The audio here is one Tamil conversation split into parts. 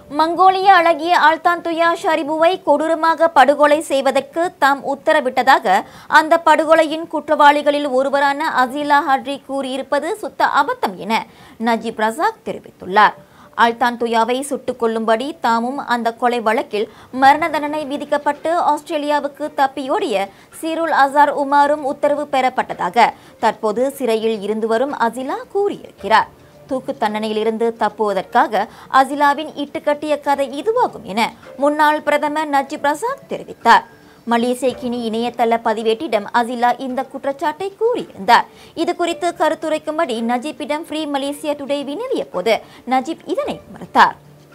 மங்கோலிய அழகிய ஆல்தான்துயா ஷரிபுவை கொடூரமாக படுகொலை செய்வதற்கு தாம் உத்தரவிட்டதாக அந்த படுகொலையின் குற்றவாளிகளில் ஒருவரான அசீலா ஹட்ரி கூறியிருப்பது சுத்த அபத்தம் என நஜீப் ரசாக் தெரிவித்துள்ளார் அல்தான் துயாவை சுட்டுக் கொல்லும்படி தாமும் அந்த கொலை வழக்கில் மரண தண்டனை விதிக்கப்பட்டு ஆஸ்திரேலியாவுக்கு தப்பியோடிய சீருல் அசார் உமாரும் உத்தரவு பெறப்பட்டதாக தற்போது சிறையில் இருந்து வரும் அசிலா கூறியிருக்கிறார் தூக்கு தண்டனையிலிருந்து தப்புவதற்காக அசிலாவின் இட்டுக்கட்டிய கதை இதுவாகும் என முன்னாள் பிரதமர் நஜீப் ரசாக் தெரிவித்தார் மலேசிய கினி இணையதள பதிவேட்டிடம் அசிலா இந்த குற்றச்சாட்டை கூறியிருந்தார் இது குறித்து கருத்துரைக்கும்படி நஜீப்பிடம் ஃப்ரீ மலேசியா டுடே வினவிய போது நஜீப் இதனை மறுத்தார்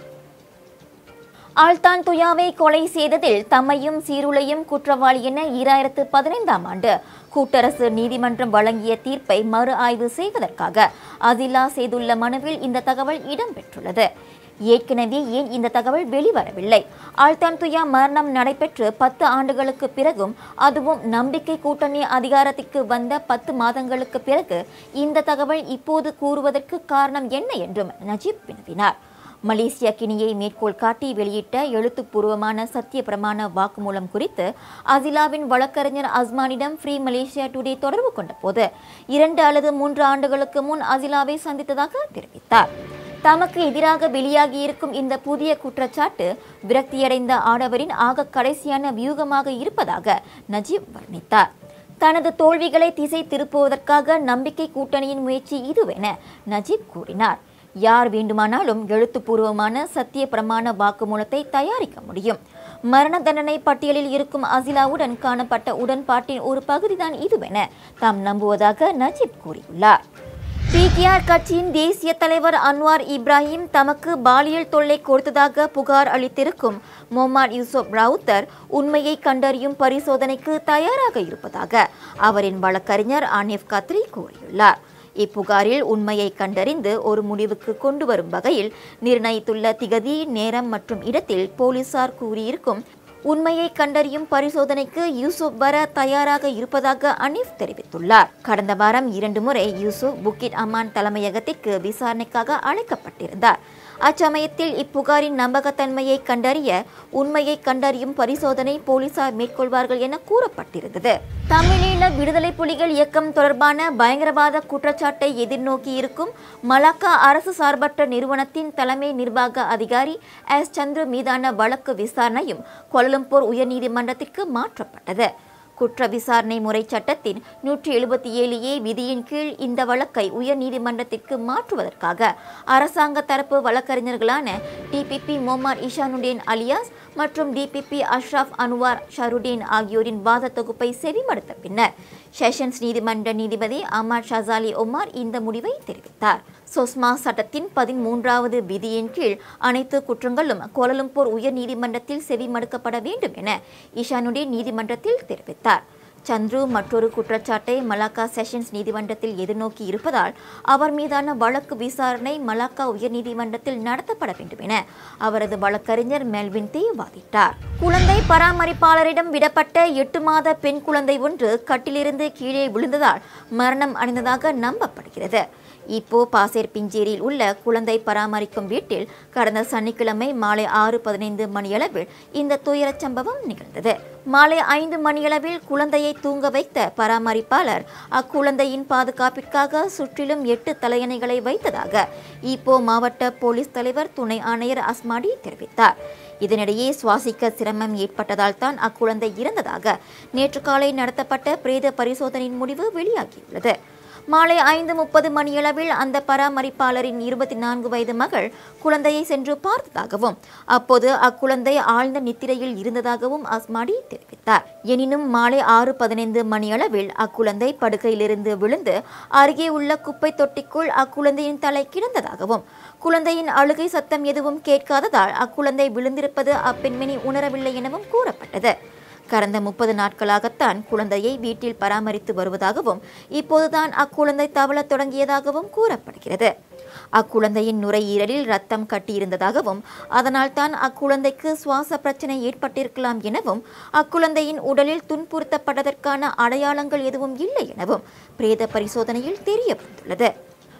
ஆல்தான் துயாவை கொலை செய்ததில் தம்மையும் சீருளையும் குற்றவாளி என ஈராயிரத்து பதினைந்தாம் ஆண்டு கூட்டரசு நீதிமன்றம் வழங்கிய தீர்ப்பை மறு ஆய்வு செய்வதற்காக அசிலா செய்துள்ள மனுவில் இந்த தகவல் இடம்பெற்றுள்ளது ஏற்கனவே ஏன் இந்த தகவல் வெளிவரவில்லை ஆல்தான் துயா மரணம் நடைபெற்று பத்து ஆண்டுகளுக்கு பிறகும் அதுவும் நம்பிக்கை கூட்டணி அதிகாரத்திற்கு வந்த பத்து மாதங்களுக்கு பிறகு இந்த தகவல் இப்போது கூறுவதற்கு காரணம் என்ன என்றும் நஜீப் வினவினார் மலேசிய கினியை மேற்கோள் காட்டி வெளியிட்ட எழுத்துப்பூர்வமான சத்திய பிரமாண வாக்குமூலம் குறித்து அசிலாவின் வழக்கறிஞர் அஸ்மானிடம் ஃப்ரீ மலேசியா டுடே தொடர்பு கொண்ட போது இரண்டு அல்லது மூன்று ஆண்டுகளுக்கு முன் அசிலாவை சந்தித்ததாக தெரிவித்தார் தமக்கு எதிராக வெளியாகியிருக்கும் இந்த புதிய குற்றச்சாட்டு விரக்தியடைந்த ஆடவரின் ஆக கடைசியான வியூகமாக இருப்பதாக நஜீப் வர்ணித்தார் தனது தோல்விகளை திசை திருப்புவதற்காக நம்பிக்கை கூட்டணியின் முயற்சி இதுவென நஜீப் கூறினார் யார் வேண்டுமானாலும் எழுத்துப்பூர்வமான சத்திய பிரமாண வாக்குமூலத்தை தயாரிக்க முடியும் மரண தண்டனை பட்டியலில் இருக்கும் அசிலாவுடன் காணப்பட்ட உடன்பாட்டின் ஒரு பகுதிதான் இதுவென தாம் நம்புவதாக நஜீப் கூறியுள்ளார் பிகேஆர் கட்சியின் தேசிய தலைவர் அன்வார் இப்ராஹிம் தமக்கு பாலியல் தொல்லை கொடுத்ததாக புகார் அளித்திருக்கும் மொஹ்மத் யூசுப் ராவுத்தர் உண்மையை கண்டறியும் பரிசோதனைக்கு தயாராக இருப்பதாக அவரின் வழக்கறிஞர் ஆனிஃப் கத்ரி கூறியுள்ளார் இப்புகாரில் உண்மையை கண்டறிந்து ஒரு முடிவுக்கு கொண்டு வரும் வகையில் நிர்ணயித்துள்ள திகதி நேரம் மற்றும் இடத்தில் போலீசார் கூறியிருக்கும் உண்மையை கண்டறியும் பரிசோதனைக்கு யூசுப் வர தயாராக இருப்பதாக அனீஃப் தெரிவித்துள்ளார் கடந்த வாரம் இரண்டு முறை யூசுப் புக்கிட் அமான் தலைமையகத்திற்கு விசாரணைக்காக அழைக்கப்பட்டிருந்தார் அச்சமயத்தில் இப்புகாரின் நம்பகத்தன்மையை கண்டறிய உண்மையை கண்டறியும் பரிசோதனை போலீசார் மேற்கொள்வார்கள் என கூறப்பட்டிருந்தது தமிழீழ விடுதலை புலிகள் இயக்கம் தொடர்பான பயங்கரவாத குற்றச்சாட்டை எதிர்நோக்கி இருக்கும் மலாக்கா அரசு சார்பற்ற நிறுவனத்தின் தலைமை நிர்வாக அதிகாரி எஸ் சந்திர மீதான வழக்கு விசாரணையும் கோலம்பூர் உயர்நீதிமன்றத்திற்கு மாற்றப்பட்டது குற்ற விசாரணை முறை சட்டத்தின் நூற்றி எழுபத்தி ஏழு ஏ விதியின் கீழ் இந்த வழக்கை உயர்நீதிமன்றத்திற்கு மாற்றுவதற்காக அரசாங்க தரப்பு வழக்கறிஞர்களான டிபிபி மொமார் இஷானுடீன் அலியாஸ் மற்றும் டிபிபி அஷ்ரஃப் அன்வார் ஷருடீன் ஆகியோரின் வாத தொகுப்பை செவிமடுத்த பின்னர் செஷன்ஸ் நீதிமன்ற நீதிபதி அமர் ஷசாலி ஒமார் இந்த முடிவை தெரிவித்தார் சொஸ்மா சட்டத்தின் பதிமூன்றாவது விதியின் கீழ் அனைத்து குற்றங்களும் கோலலம்பூர் உயர் நீதிமன்றத்தில் செவிமடுக்கப்பட வேண்டும் என இஷானுடீன் நீதிமன்றத்தில் தெரிவித்தார் சந்துரு மற்றொரு குற்றச்சாட்டை மலாக்கா செஷன்ஸ் நீதிமன்றத்தில் எதிர்நோக்கி இருப்பதால் அவர் மீதான வழக்கு விசாரணை மலாக்கா உயர்நீதிமன்றத்தில் நடத்தப்பட வேண்டும் என அவரது வழக்கறிஞர் மெல்வின் தே வாதிட்டார் குழந்தை பராமரிப்பாளரிடம் விடப்பட்ட எட்டு மாத பெண் குழந்தை ஒன்று கட்டிலிருந்து கீழே விழுந்ததால் மரணம் அடைந்ததாக நம்பப்படுகிறது இப்போ பாசேர் பிஞ்சேரியில் உள்ள குழந்தை பராமரிக்கும் வீட்டில் கடந்த சனிக்கிழமை மாலை ஆறு பதினைந்து மணியளவில் இந்த துயரச் சம்பவம் நிகழ்ந்தது மாலை ஐந்து மணியளவில் குழந்தையை தூங்க வைத்த பராமரிப்பாளர் அக்குழந்தையின் பாதுகாப்பிற்காக சுற்றிலும் எட்டு தலையணைகளை வைத்ததாக ஈப்போ மாவட்ட போலீஸ் தலைவர் துணை ஆணையர் அஸ்மாடி தெரிவித்தார் இதனிடையே சுவாசிக்க சிரமம் ஏற்பட்டதால் தான் அக்குழந்தை இறந்ததாக நேற்று காலை நடத்தப்பட்ட பிரேத பரிசோதனையின் முடிவு வெளியாகியுள்ளது மாலை ஐந்து முப்பது மணியளவில் அந்த பராமரிப்பாளரின் இருபத்தி நான்கு வயது மகள் குழந்தையை சென்று பார்த்ததாகவும் அப்போது அக்குழந்தை ஆழ்ந்த நித்திரையில் இருந்ததாகவும் அஸ்மாடி தெரிவித்தார் எனினும் மாலை ஆறு பதினைந்து மணியளவில் அக்குழந்தை படுக்கையிலிருந்து விழுந்து அருகே உள்ள குப்பை தொட்டிக்குள் அக்குழந்தையின் தலை கிடந்ததாகவும் குழந்தையின் அழுகை சத்தம் எதுவும் கேட்காததால் அக்குழந்தை விழுந்திருப்பது அப்பெண்மணி உணரவில்லை எனவும் கூறப்பட்டது கடந்த முப்பது நாட்களாகத்தான் குழந்தையை வீட்டில் பராமரித்து வருவதாகவும் இப்போதுதான் அக்குழந்தை தவளத் தொடங்கியதாகவும் கூறப்படுகிறது அக்குழந்தையின் நுரையீரலில் ரத்தம் கட்டியிருந்ததாகவும் அதனால் தான் அக்குழந்தைக்கு சுவாச பிரச்சனை ஏற்பட்டிருக்கலாம் எனவும் அக்குழந்தையின் உடலில் துன்புறுத்தப்பட்டதற்கான அடையாளங்கள் எதுவும் இல்லை எனவும் பிரேத பரிசோதனையில் தெரிய வந்துள்ளது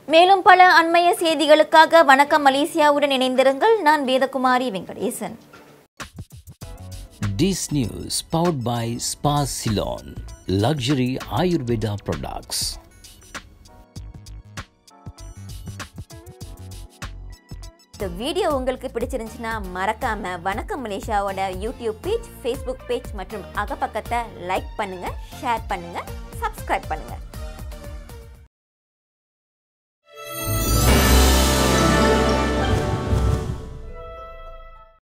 மேலும் பல அண்மைய செய்திகளுக்காக வணக்கம் மலேசியாவுடன் இணைந்திருங்கள் நான் Vedakumari Venkatesan This news powered by Spa Ceylon, luxury Ayurveda products. இந்த வீடியோ உங்களுக்கு பிடிச்சிருந்துச்சுன்னா மறக்காம வணக்கம் மலேசியாவோட யூடியூப் பேஜ் ஃபேஸ்புக் பேஜ் மற்றும் அகப்பக்கத்தை லைக் பண்ணுங்க ஷேர் பண்ணுங்க சப்ஸ்கிரைப் பண்ணுங்க